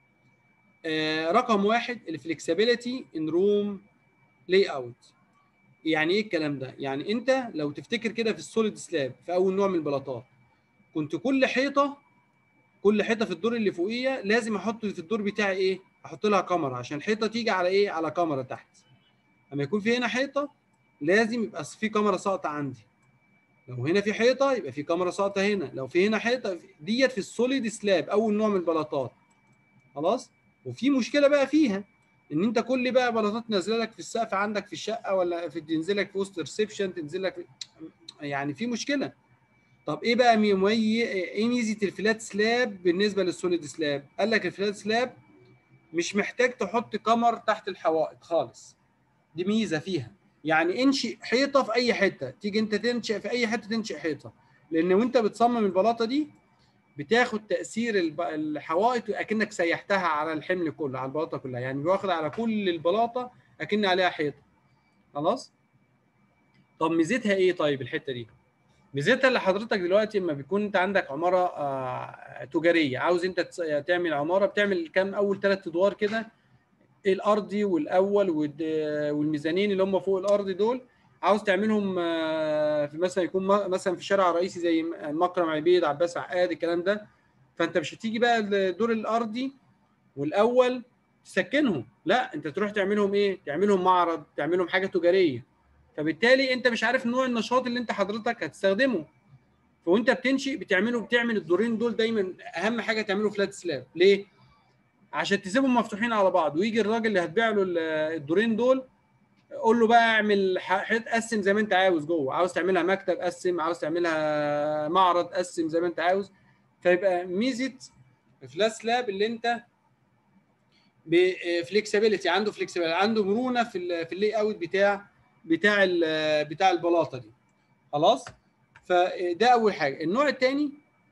آه، رقم واحد الفلكسبيليتي ان روم لاي اوت يعني ايه الكلام ده يعني انت لو تفتكر كده في السوليد سلاب في اول نوع من البلاطات كنت كل حيطه كل حيطه في الدور اللي فوقيه لازم احط في الدور بتاعي ايه احط لها كاميرا عشان الحيطه تيجي على ايه على كاميرا تحت اما يكون في هنا حيطه لازم يبقى في كاميرا ساقطه عندي لو هنا في حيطه يبقى في كاميرا ساقطه هنا لو في هنا حيطه ديت في السوليد سلاب اول نوع من البلاطات خلاص وفي مشكله بقى فيها ان انت كل بقى بلاطات نازله لك في السقف عندك في الشقه ولا في تنزل لك في وسط ريسبشن تنزل لك في يعني في مشكله طب ايه بقى مميز ايه ميزه الفلات سلاب بالنسبه للسوليد سلاب قال لك الفلات سلاب مش محتاج تحط كمر تحت الحوائط خالص دي ميزه فيها يعني انشئ حيطه في اي حته تيجي انت تنشئ في اي حته تنشئ حيطه لان وانت بتصمم البلاطه دي بتاخد تاثير الب- الحوائط اكنك سيحتها على الحمل كله على البلاطه كلها يعني واخد على كل البلاطه اكن عليها حيطه خلاص طب ميزتها ايه طيب الحته دي ميزتها اللي حضرتك دلوقتي لما بيكون انت عندك عماره آه، تجاريه عاوز انت تس- تعمل عماره بتعمل كام اول ثلاث ادوار كده الارضي والاول والد- والميزانين اللي هم فوق الارض دول عاوز تعملهم آه، في مثلا يكون م- مثلا في شارع رئيسي زي م- مكرم عبيد عباس عقاد الكلام ده فانت مش هتيجي بقى الدور الارضي والاول تسكنهم لا انت تروح تعملهم ايه تعملهم معرض تعملهم حاجه تجاريه فبالتالي انت مش عارف نوع النشاط اللي انت حضرتك هتستخدمه فوانت بتنشئ بتعمله بتعمل الدورين دول دايما اهم حاجه تعمله فلات سلاب ليه عشان تسيبهم مفتوحين على بعض ويجي الراجل اللي هتبيع له ال- الدورين دول قول له بقى اعمل ح- حيط قسم زي ما انت عاوز جوه عاوز تعملها مكتب قسم عاوز تعملها معرض قسم زي ما انت عاوز فيبقى ميزه فلات سلاب اللي انت بفليكسبيليتي عنده فليكسبيليتي عنده مرونه في ال في اللي اوت بتاع بتاع ال- بتاع البلاطه دي خلاص فده اول حاجه النوع الثاني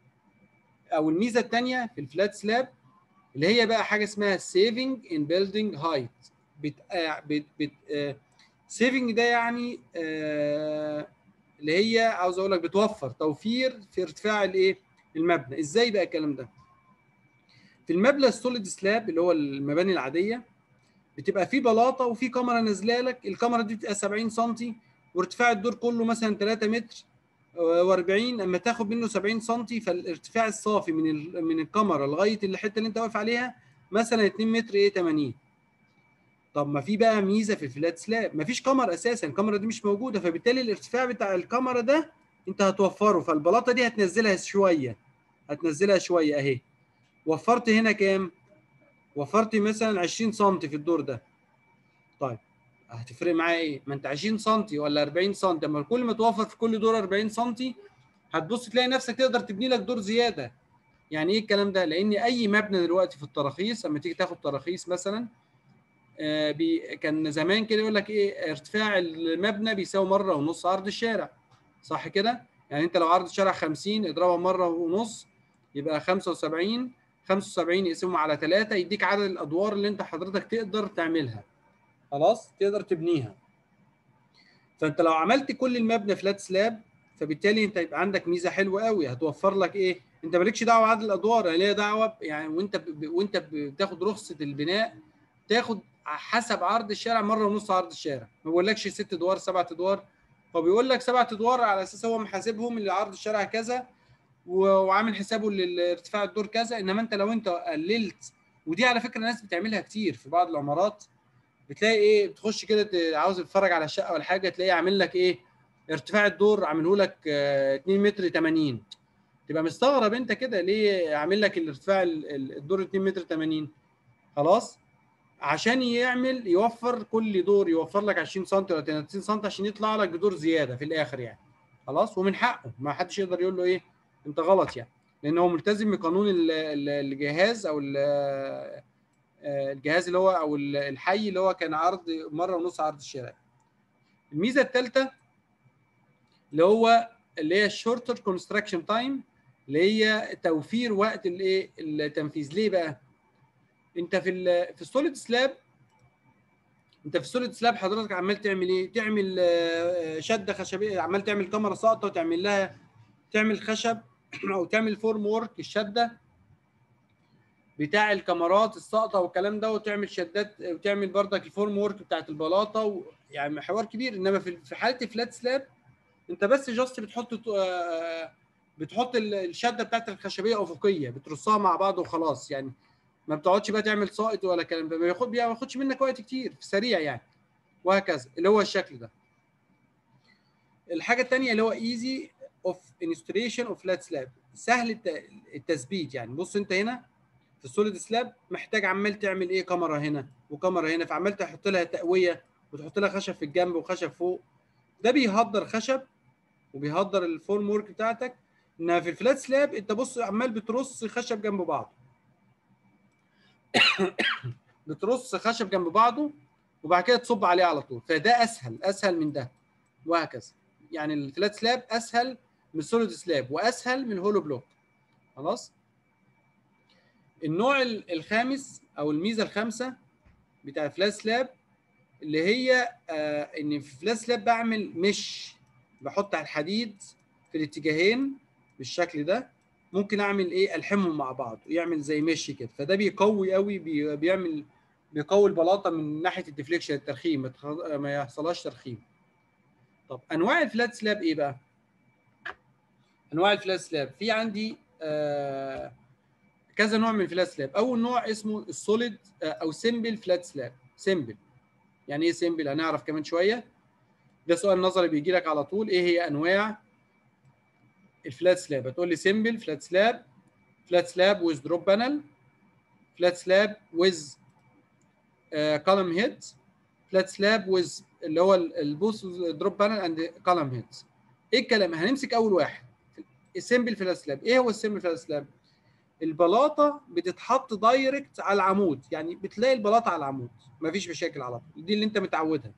او الميزه الثانيه في الفلات سلاب اللي هي بقى حاجه اسمها سيفنج ان بيلدينج هايت بت بت بت سيفنج ده يعني آه، اللي هي عاوز اقول لك بتوفر توفير في ارتفاع الايه المبنى ازاي بقى الكلام ده في المبنى السوليد سلاب اللي هو المباني العاديه بتبقى في بلاطه وفي كاميرا نازله لك الكاميرا دي بتبقى 70 سم وارتفاع الدور كله مثلا 3 متر و40 اما تاخد منه 70 سم فالارتفاع الصافي من ال- من الكاميرا لغايه الحته اللي انت واقف عليها مثلا 2 متر ايه 80 طب ما في بقى ميزه في الفلات سلاب ما فيش كاميرا اساسا الكاميرا دي مش موجوده فبالتالي الارتفاع بتاع الكاميرا ده انت هتوفره فالبلاطه دي هتنزلها شويه هتنزلها شويه اهي وفرت هنا كام وفرت مثلا 20 سم في الدور ده طيب هتفرق معايا ايه ما انت 20 سم ولا 40 سم اما كل ما توفر في كل دور 40 سم هتبص تلاقي نفسك تقدر تبني لك دور زياده يعني ايه الكلام ده لان اي مبنى دلوقتي في التراخيص اما تيجي تاخد تراخيص مثلا آه، بي كان زمان كده يقول لك ايه ارتفاع المبنى بيساوي مره ونص عرض الشارع صح كده يعني انت لو عرض الشارع 50 اضربها مره ونص يبقى 75 75 يقسمهم على 3 يديك عدد الادوار اللي انت حضرتك تقدر تعملها خلاص تقدر تبنيها فانت لو عملت كل المبنى فلات سلاب فبالتالي انت يبقى عندك ميزه حلوه قوي هتوفر لك ايه انت مالكش دعوه بعدد الادوار يعني ليه دعوه ب- يعني وانت ب... وانت بتاخد رخصه البناء تاخد حسب عرض الشارع مره ونص عرض الشارع ما بيقولكش ست ادوار سبع ادوار هو بيقول لك سبع ادوار على اساس هو محاسبهم اللي عرض الشارع كذا و- وعامل حسابه لارتفاع الدور كذا انما انت لو انت قللت ودي على فكره ناس بتعملها كتير في بعض العمارات بتلاقي ايه بتخش كده ت- عاوز تتفرج على الشقه ولا حاجه تلاقيه عامل لك ايه ارتفاع الدور عامله لك آه، 2 متر 80 تبقى مستغرب انت كده ليه عامل لك الارتفاع ال- ال- الدور 2 متر 80 خلاص عشان يعمل يوفر كل دور يوفر لك 20 سم ولا 30 سم عشان يطلع لك بدور زياده في الاخر يعني خلاص ومن حقه ما حدش يقدر يقول له ايه انت غلط يعني لان هو ملتزم بقانون ال- ال- الجهاز او ال- آه، الجهاز اللي هو او ال- الحي اللي هو كان عرض مره ونص عرض الشارع الميزه الثالثه اللي هو اللي هي الشورتر كونستراكشن تايم اللي هي توفير وقت الايه التنفيذ ليه بقى انت في ال في السوليد سلاب انت في السوليد سلاب حضرتك عمال تعمل ايه تعمل آه، شده خشبيه عمال تعمل كاميرا ساقطه وتعمل لها تعمل خشب او تعمل فورم وورك الشده بتاع الكاميرات الساقطه والكلام ده وتعمل شدات وتعمل بردك الفورم وورك بتاعت البلاطه و... يعني حوار كبير انما في في حاله الفلات سلاب انت بس جاست بتحط آه، بتحط ال- الشده بتاعت الخشبيه افقيه بترصها مع بعض وخلاص يعني ما بتقعدش بقى تعمل ساقط ولا كلام ده ما بياخد ما بياخدش منك وقت كتير في سريع يعني وهكذا اللي هو الشكل ده الحاجه الثانيه اللي هو ايزي اوف انستليشن اوف فلات سلاب سهل الت- التثبيت يعني بص انت هنا في السوليد سلاب محتاج عمال تعمل ايه كاميرا هنا وكاميرا هنا فعمال تحط لها تقويه وتحط لها خشب في الجنب وخشب فوق ده بيهدر خشب وبيهدر الفورم ورك بتاعتك انما في الفلات سلاب انت بص عمال بترص خشب جنب بعض بترص خشب جنب بعضه وبعد كده تصب عليه على طول فده اسهل اسهل من ده وهكذا يعني الفلات سلاب اسهل من السوليد سلاب واسهل من الهولو بلوك خلاص النوع ال- الخامس او الميزه الخامسه بتاع الفلات سلاب اللي هي آه ان في الفلات سلاب بعمل مش بحط على الحديد في الاتجاهين بالشكل ده ممكن اعمل ايه الحمهم مع بعض يعمل زي مش كده فده بيقوي قوي بي بيعمل بيقوي البلاطه من ناحيه الديفليكشن الترخيم ما تخ- ما يحصلهاش ترخيم طب انواع الفلات سلاب ايه بقى انواع الفلات سلاب في عندي آه كذا نوع من الفلات سلاب اول نوع اسمه السوليد آه او سيمبل فلات سلاب سيمبل يعني ايه سيمبل هنعرف كمان شويه ده سؤال نظري بيجي لك على طول ايه هي انواع الفلات سلاب هتقول لي سيمبل فلات سلاب فلات سلاب ويز دروب بانل فلات سلاب ويز كولم هيد فلات سلاب ويز اللي هو البوث دروب بانل اند كولم هيد ايه الكلام هنمسك اول واحد السيمبل فلات سلاب ايه هو السيمبل فلات سلاب البلاطه بتتحط دايركت على العمود يعني بتلاقي البلاطه على العمود مفيش مشاكل على طول دي اللي انت متعودها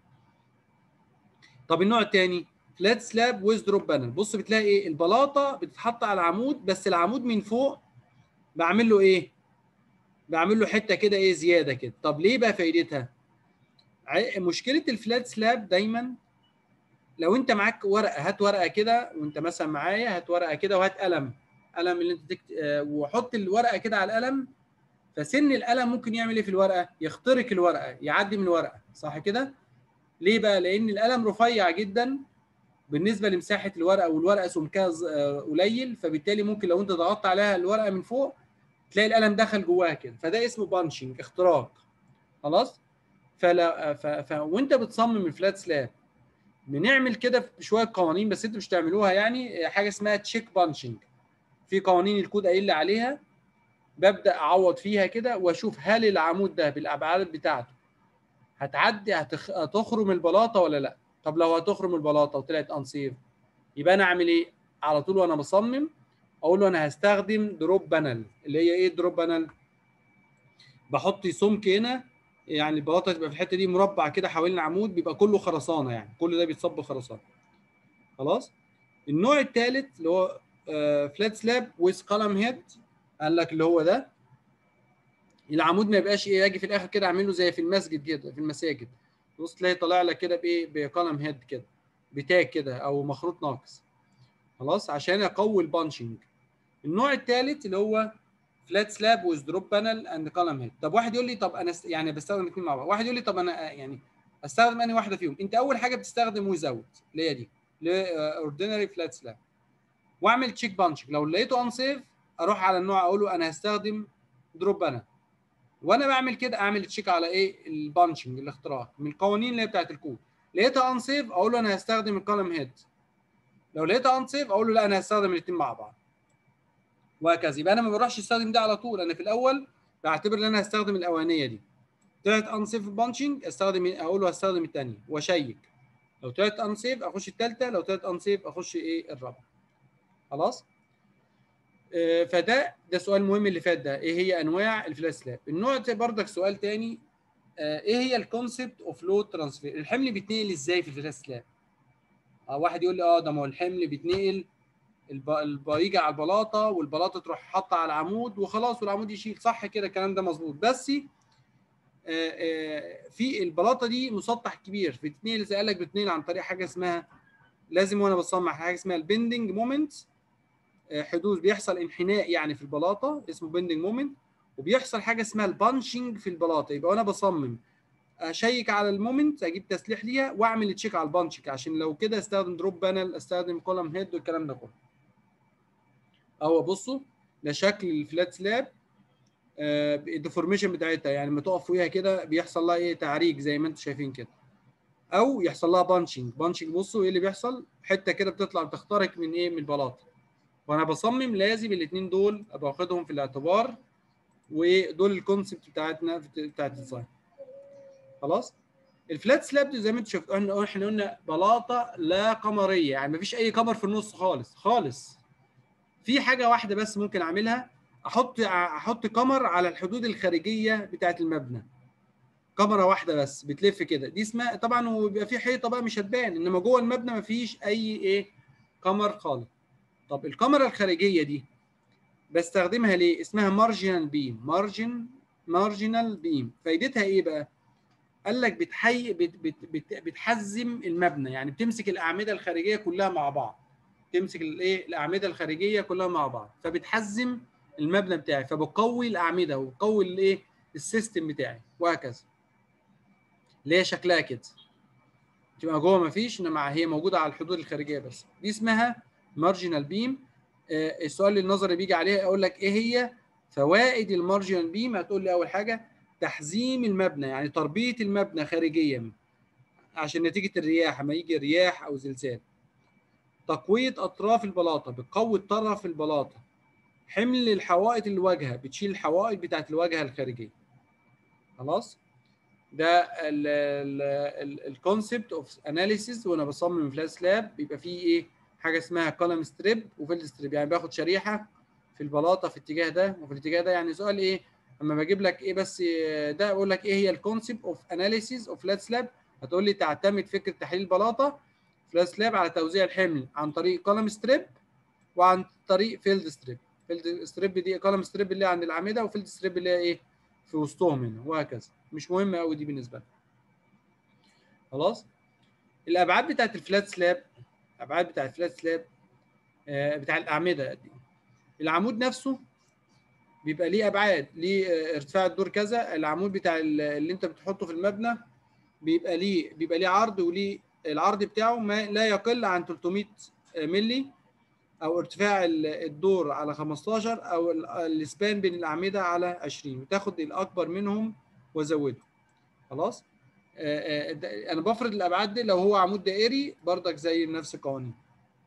طب النوع الثاني فلات سلاب ويز دروب بانل بص بتلاقي ايه البلاطه بتتحط على العمود بس العمود من فوق بعمل له ايه بعمل له حته كده ايه زياده كده طب ليه بقى فايدتها ع- مشكله الفلات سلاب دايما لو انت معاك ورقه هات ورقه كده وانت مثلا معايا هات ورقه كده وهات قلم قلم اللي انت تكت... آه، وحط الورقه كده على القلم فسن القلم ممكن يعمل ايه في الورقه يخترق الورقه يعدي من الورقه صح كده ليه بقى لان القلم رفيع جدا بالنسبه لمساحه الورقه والورقه سمكها ز- آه، قليل فبالتالي ممكن لو انت ضغطت عليها الورقه من فوق تلاقي القلم دخل جواها كده فده اسمه بانشنج اختراق خلاص فلا ف... ف... وانت بتصمم الفلات سلاب بنعمل كده بشويه قوانين بس انتوا مش تعملوها يعني حاجه اسمها تشيك بانشنج في قوانين الكود قايل لي عليها ببدا اعوض فيها كده واشوف هل العمود ده بالابعاد بتاعته هتعدي هتخ... هتخرم البلاطه ولا لا طب لو هتخرم البلاطه وطلعت انسيف يبقى انا اعمل ايه على طول وانا بصمم اقول له انا هستخدم دروب بانل اللي هي ايه دروب بانل بحط سمك هنا يعني البلاطه تبقى في الحته دي مربع كده حوالين العمود بيبقى كله خرسانه يعني كل ده بيتصب خرسانه خلاص النوع الثالث اللي هو فلات سلاب ويز قلم هيد قال لك اللي هو ده العمود ما يبقاش ايه يجي في الاخر كده اعمله زي في المسجد كده في المساجد بص تلاقي طالع لك كده بايه بقلم هيد كده بتاج كده او مخروط ناقص خلاص عشان اقوي البانشنج النوع الثالث اللي هو فلات سلاب ويز دروب بانل اند كولم هيد طب واحد يقول لي طب انا است... يعني بستخدم الاثنين مع بعض واحد يقول لي طب انا يعني استخدم انهي واحده فيهم انت اول حاجه بتستخدم ويزاوت اللي هي دي اوردينري فلات سلاب واعمل تشيك بانشنج لو لقيته ان سيف اروح على النوع اقول له انا هستخدم دروب بانل وانا بعمل كده اعمل تشيك على ايه البانشنج الاختراق من القوانين اللي هي بتاعت الكود لقيتها ان سيف اقول له انا هستخدم الكولم هيد لو لقيتها ان سيف اقول له لا انا هستخدم الاثنين مع بعض وهكذا يبقى انا ما بروحش استخدم ده على طول انا في الاول بعتبر ان انا هستخدم الاولانيه دي طلعت ان سيف بانشنج استخدم اقول له هستخدم الثانيه واشيك لو طلعت ان سيف اخش الثالثه لو طلعت ان سيف اخش ايه الرابعه خلاص آه، فده ده سؤال مهم اللي فات ده ايه هي انواع الفلاش سلاب النوع ده برضك سؤال تاني آه، ايه هي الكونسبت اوف لود ترانسفير الحمل بيتنقل ازاي في الفلاش سلاب اه واحد يقول لي اه ده ما هو الحمل بيتنقل الب... الب... يجي على البلاطه والبلاطه تروح حاطه على العمود وخلاص والعمود يشيل صح كده الكلام ده مظبوط بس آه، آه، في البلاطه دي مسطح كبير بتتنقل زي قال لك بتتنقل عن طريق حاجه اسمها لازم وانا بصمم حاجه اسمها البندنج مومنت حدوث بيحصل انحناء يعني في البلاطه اسمه بندنج مومنت وبيحصل حاجه اسمها البانشنج في البلاطه يبقى وانا بصمم اشيك على المومنت اجيب تسليح ليها واعمل تشيك على البانشنج عشان لو كده استخدم دروب بانل استخدم كولم هيد والكلام ده كله اهو بصوا ده شكل الفلات سلاب الديفورميشن بتاعتها يعني لما تقف فوقيها كده بيحصل لها ايه تعريج زي ما انتم شايفين كده او يحصل لها بانشنج بانشنج بصوا ايه اللي بيحصل حته كده بتطلع بتخترق من ايه من البلاطه وانا بصمم لازم الاثنين دول ابقى واخدهم في الاعتبار ودول الكونسبت بتاعتنا بتاعت الديزاين خلاص الفلات سلاب دي زي ما انتم شفتوا احنا احنا قلنا بلاطه لا قمريه يعني مفيش اي قمر في النص خالص خالص في حاجه واحده بس ممكن اعملها احط احط قمر على الحدود الخارجيه بتاعه المبنى كاميرا واحده بس بتلف كده دي اسمها طبعا وبيبقى في حيطه بقى مش هتبان انما جوه المبنى مفيش اي ايه قمر خالص طب الكاميرا الخارجيه دي بستخدمها ليه اسمها مارجنال بيم مارجن مارجنال بيم فايدتها ايه بقى قال لك بتحي بت بت بت بتحزم المبنى يعني بتمسك الاعمده الخارجيه كلها مع بعض تمسك الايه الاعمده الخارجيه كلها مع بعض فبتحزم المبنى بتاعي فبقوي الاعمده وبقوي الايه السيستم بتاعي وهكذا اللي هي شكلها كده تبقى جوه ما فيش انما هي موجوده على الحدود الخارجيه بس دي اسمها مارجنال بيم آه السؤال النظري بيجي عليه اقول لك ايه هي فوائد المارجنال بيم هتقول لي اول حاجه تحزيم المبنى يعني تربيه المبنى خارجيا عشان نتيجه الرياح لما يجي رياح او زلزال تقويه اطراف البلاطه بتقوي طرف البلاطه حمل الحوائط الواجهه بتشيل الحوائط بتاعت الواجهه الخارجيه خلاص ده الكونسبت اوف اناليسيس وانا بصمم فلاش سلاب بيبقى فيه ايه حاجه اسمها كولم ستريب وفيلد ستريب يعني باخد شريحه في البلاطه في الاتجاه ده وفي الاتجاه ده يعني سؤال ايه اما بجيب لك ايه بس ده اقول لك ايه هي الكونسبت اوف اناليسيس اوف فلات سلاب هتقول لي تعتمد فكره تحليل البلاطه فلات سلاب على توزيع الحمل عن طريق كولم ستريب وعن طريق فيلد ستريب فيلد ستريب دي كولم ستريب اللي عند الاعمده وفيلد ستريب اللي هي ايه في وسطهم هنا وهكذا مش مهمه قوي دي بالنسبه لنا خلاص الابعاد بتاعت الفلات سلاب الابعاد بتاعت الفلات سلاب آه بتاع الاعمده دي العمود نفسه بيبقى ليه ابعاد ليه آه ارتفاع الدور كذا العمود بتاع اللي انت بتحطه في المبنى بيبقى ليه بيبقى ليه عرض وليه العرض بتاعه ما لا يقل عن 300 مللي او ارتفاع الدور على 15 او السبان بين الاعمده على 20 وتاخد الاكبر منهم وزوده خلاص آآ آآ انا بفرض الابعاد دي لو هو عمود دائري بردك زي نفس القوانين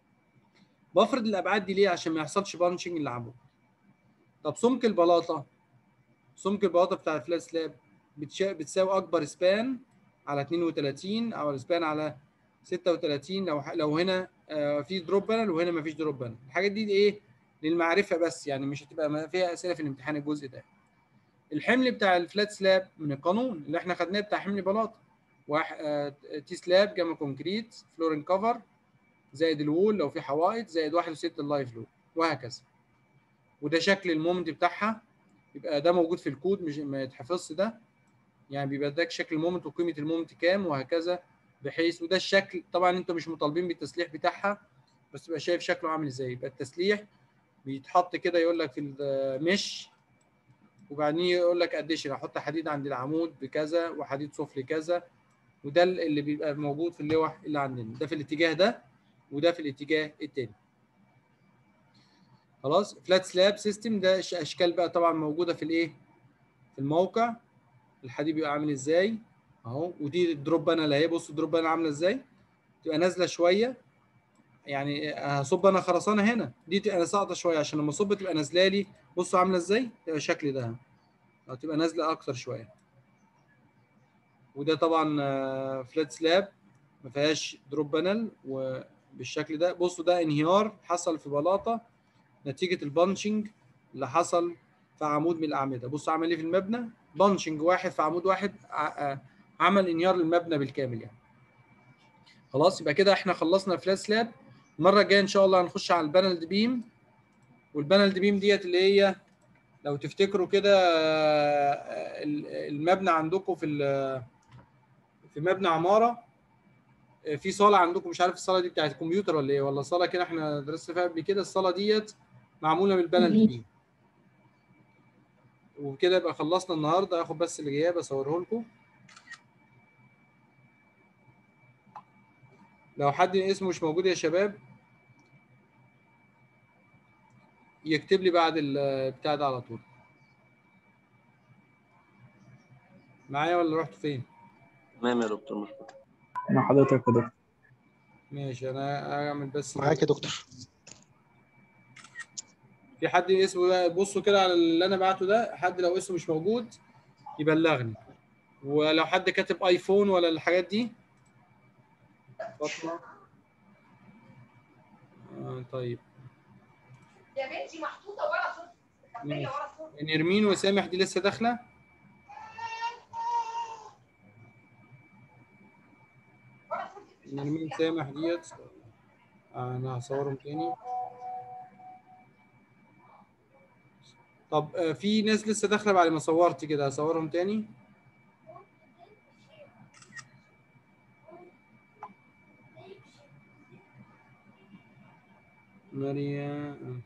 بفرض الابعاد دي ليه عشان ما يحصلش بانشنج للعمود طب سمك البلاطه سمك البلاطه بتاع الفلات سلاب بتساوي اكبر سبان على 32 او السبان على 36 لو لو هنا في دروب بانل وهنا ما فيش دروب بانل الحاجات دي ايه للمعرفه بس يعني مش هتبقى فيها اسئله في الامتحان الجزء ده الحمل بتاع الفلات سلاب من القانون اللي احنا خدناه بتاع حمل بلاطه واحد تي سلاب جاما كونكريت فلورين كفر زائد الوول لو في حوائط زائد واحد وستة اللايف لود وهكذا وده شكل المومنت بتاعها يبقى ده موجود في الكود مش ما يتحفظش ده يعني بيبقى ده شكل المومنت وقيمه المومنت كام وهكذا بحيث وده الشكل طبعا انتم مش مطالبين بالتسليح بتاعها بس تبقى شايف شكله عامل ازاي يبقى التسليح بيتحط كده يقول لك في المش وبعدين يقول لك اديشن احط حديد عند العمود بكذا وحديد سفلي كذا وده اللي بيبقى موجود في اللوح اللي عندنا ده في الاتجاه ده وده في الاتجاه التاني خلاص فلات سلاب سيستم ده أش- اشكال بقى طبعا موجوده في الايه في الموقع الحديد بيبقى عامل ازاي اهو ودي الدروب بانل اهي بص الدروب بانل عامله ازاي تبقى نازله شويه يعني هصب انا خرسانه هنا دي تبقى ساقطه شويه عشان لما اصب تبقى نازله لي بصوا عامله ازاي تبقى الشكل ده أو تبقى نازله اكتر شويه وده طبعا فلات سلاب ما فيهاش دروب بانل وبالشكل ده بصوا ده انهيار حصل في بلاطه نتيجه البانشنج اللي حصل في عمود من الاعمده بصوا عمل ايه في المبنى بانشنج واحد في عمود واحد ع- آه، عمل انهيار للمبنى بالكامل يعني خلاص يبقى كده احنا خلصنا الفلات سلاب المره الجايه ان شاء الله هنخش على البانل بيم والبانل بيم ديت اللي هي لو تفتكروا كده آه، ال- المبنى عندكم في ال- في مبنى عماره آه، في صاله عندكم مش عارف الصاله دي بتاعت الكمبيوتر ولا ايه ولا صاله كده احنا درسنا فيها قبل كده الصاله ديت معموله من البانل بيم وبكده يبقى خلصنا النهارده هاخد بس الغياب اصوره لكم لو حد اسمه مش موجود يا شباب يكتب لي بعد البتاع ده على طول معايا ولا رحت فين تمام يا دكتور مشكور مع حضرتك يا دكتور ماشي انا اعمل بس معاك يا دكتور في حد اسمه بقى- بصوا كده على اللي انا بعته ده حد لو اسمه مش موجود يبلغني ولو حد كاتب ايفون ولا الحاجات دي فاطمه آه طيب يا بنتي محطوطه ورا صوت مخبيه ورا صوت نرمين وسامح دي لسه داخله ورا صوت نرمين سامح ديت آه، انا هصورهم تاني طب آه، في ناس لسه داخله بعد ما صورت كده هصورهم تاني ماريا آه.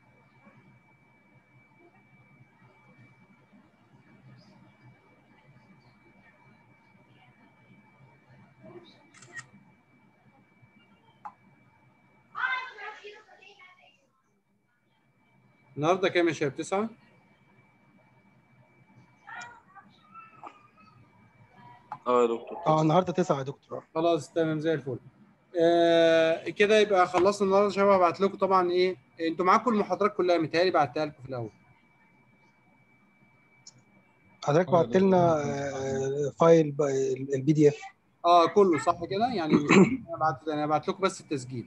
النهارده كام يا شباب تسعة اه يا دكتور اه النهارده تسعة يا دكتور خلاص تمام زي الفل آه كده يبقى خلصنا النهارده يا شباب هبعت لكم طبعا ايه انتوا معاكم المحاضرات كلها متهيألي بعتها لكم في الاول حضرتك آه، بعت دكتور. لنا آه، فايل البي دي اف اه كله صح كده يعني مش انا بعت انا بعت لكم بس التسجيل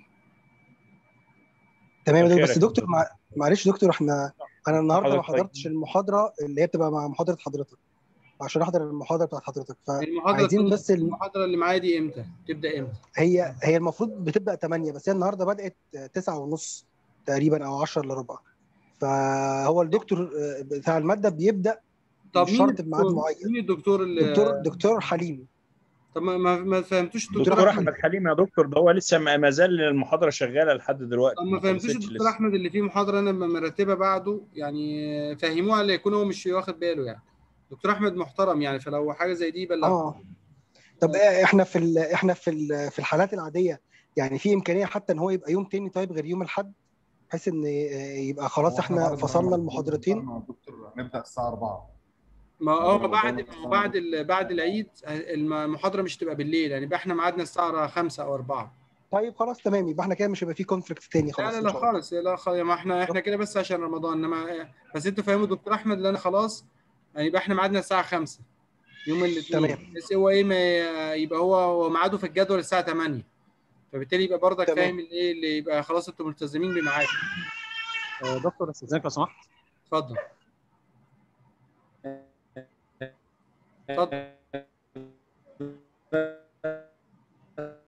تمام يا دكتور خيرك بس يا دكتور دكتور. مع... معلش دكتور احنا انا النهارده ما حضرتك طيب. حضرتش المحاضره اللي هي بتبقى مع محاضره حضرتك عشان احضر المحاضره بتاعت حضرتك المحاضره فعايزين التانية- بس الم... المحاضره اللي معايا دي امتى تبدا امتى هي هي المفروض بتبدا 8 بس هي النهارده بدات 9 ونص تقريبا او 10 الا ربع فهو الدكتور آه، بتاع الماده بيبدا طب مش مين شرط بميعاد الدكتور- معين مين الدكتور اللي دكتور دكتور حليم طب ما ما, ما فهمتوش الدكتور دكتور احمد احمد حليم يا دكتور ده هو لسه ما ما زال المحاضره شغاله لحد دلوقتي طب ما فهمتوش خلصتش الدكتور لسه. احمد اللي فيه محاضره انا مرتبه بعده يعني فهموه على يكون هو مش واخد باله يعني دكتور احمد محترم يعني فلو حاجه زي دي بلغ اه طب آه، احنا في ال... احنا في ال... في الحالات العاديه يعني في امكانيه حتى ان هو يبقى يوم تاني طيب غير يوم الاحد بحيث ان آه، يبقى خلاص احنا فصلنا المحاضرتين دكتور هنبدا الساعه 4 ما هو طب بعد طب- ما هو بعد ال- بعد العيد المحاضره مش تبقى بالليل يعني يبقى احنا ميعادنا الساعه 5 او 4 طيب خلاص تمام يبقى احنا كده مش هيبقى في كونفليكت تاني لا خلاص لا إن لا شاء الله. خالص لا خالص ما احنا احنا كده بس عشان رمضان انما بس انتوا فاهموا دكتور احمد اللي انا خلاص يعني يبقى احنا ميعادنا الساعه 5 يوم الاثنين تمام. بس هو ايه ما يبقى هو هو ميعاده في الجدول الساعه 8 فبالتالي يبقى برضك تمام. فاهم الايه اللي يبقى خلاص انتوا ملتزمين بميعاد آه، دكتور استاذنك لو سمحت اتفضل اتفضل